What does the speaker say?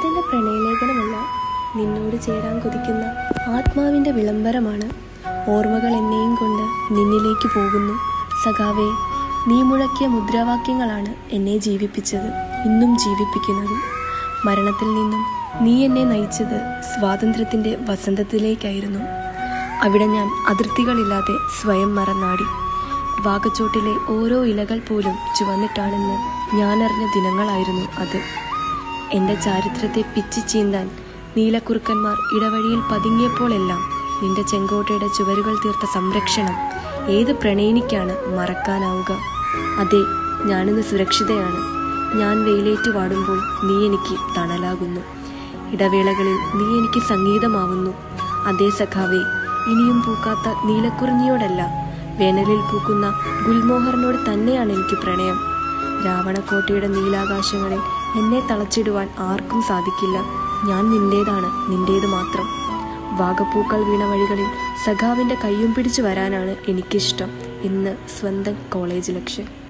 ഇതെന്റെ പ്രണയലേഖനമല്ല നിന്നോട് ചേരാൻ കൊതിക്കുന്ന ആത്മാവിന്റെ വിളംബരമാണ് ഓർമ്മകൾ എന്നെയും കൊണ്ട് നിന്നിലേക്ക് പോകുന്നു സഖാവേ നീ മുഴക്കിയ മുദ്രാവാക്യങ്ങളാണ് എന്നെ ജീവിപ്പിച്ചത് ഇന്നും ജീവിപ്പിക്കുന്നതും മരണത്തിൽ നിന്നും നീ എന്നെ നയിച്ചത് സ്വാതന്ത്ര്യത്തിന്റെ വസന്തത്തിലേക്കായിരുന്നു അവിടെ ഞാൻ അതിർത്തികളില്ലാതെ സ്വയം മറന്നാടി വാകച്ചോട്ടിലെ ഓരോ ഇലകൾ പോലും ചുവന്നിട്ടാണെന്ന് ഞാനറിഞ്ഞ ദിനങ്ങളായിരുന്നു അത് എൻ്റെ ചാരിത്രത്തെ പിച്ചി ചീന്താൻ നീലക്കുറുക്കന്മാർ ഇടവഴിയിൽ പതുങ്ങിയപ്പോഴെല്ലാം നിന്റെ ചെങ്കോട്ടയുടെ ചുവരുകൾ തീർത്ത സംരക്ഷണം ഏത് പ്രണയിനിക്കാണ് മറക്കാനാവുക അതെ ഞാനിന്ന് സുരക്ഷിതയാണ് ഞാൻ വെയിലേറ്റ് വാടുമ്പോൾ നീ എനിക്ക് തണലാകുന്നു ഇടവേളകളിൽ നീ എനിക്ക് സംഗീതമാവുന്നു അതേ സഖാവേ ഇനിയും പൂക്കാത്ത നീലക്കുറിഞ്ഞിയോടല്ല വേനലിൽ പൂക്കുന്ന ഗുൽമോഹറിനോട് തന്നെയാണ് എനിക്ക് പ്രണയം രാവണക്കോട്ടയുടെ നീലാകാശങ്ങളിൽ എന്നെ തളച്ചിടുവാൻ ആർക്കും സാധിക്കില്ല ഞാൻ നിന്റേതാണ് നിന്റേത് മാത്രം വാഗപ്പൂക്കൾ വീണ വഴികളിൽ സഖാവിന്റെ കയ്യും പിടിച്ചു വരാനാണ് എനിക്കിഷ്ടം ഇന്ന് സ്വന്തം കോളേജ് ലക്ഷ്യം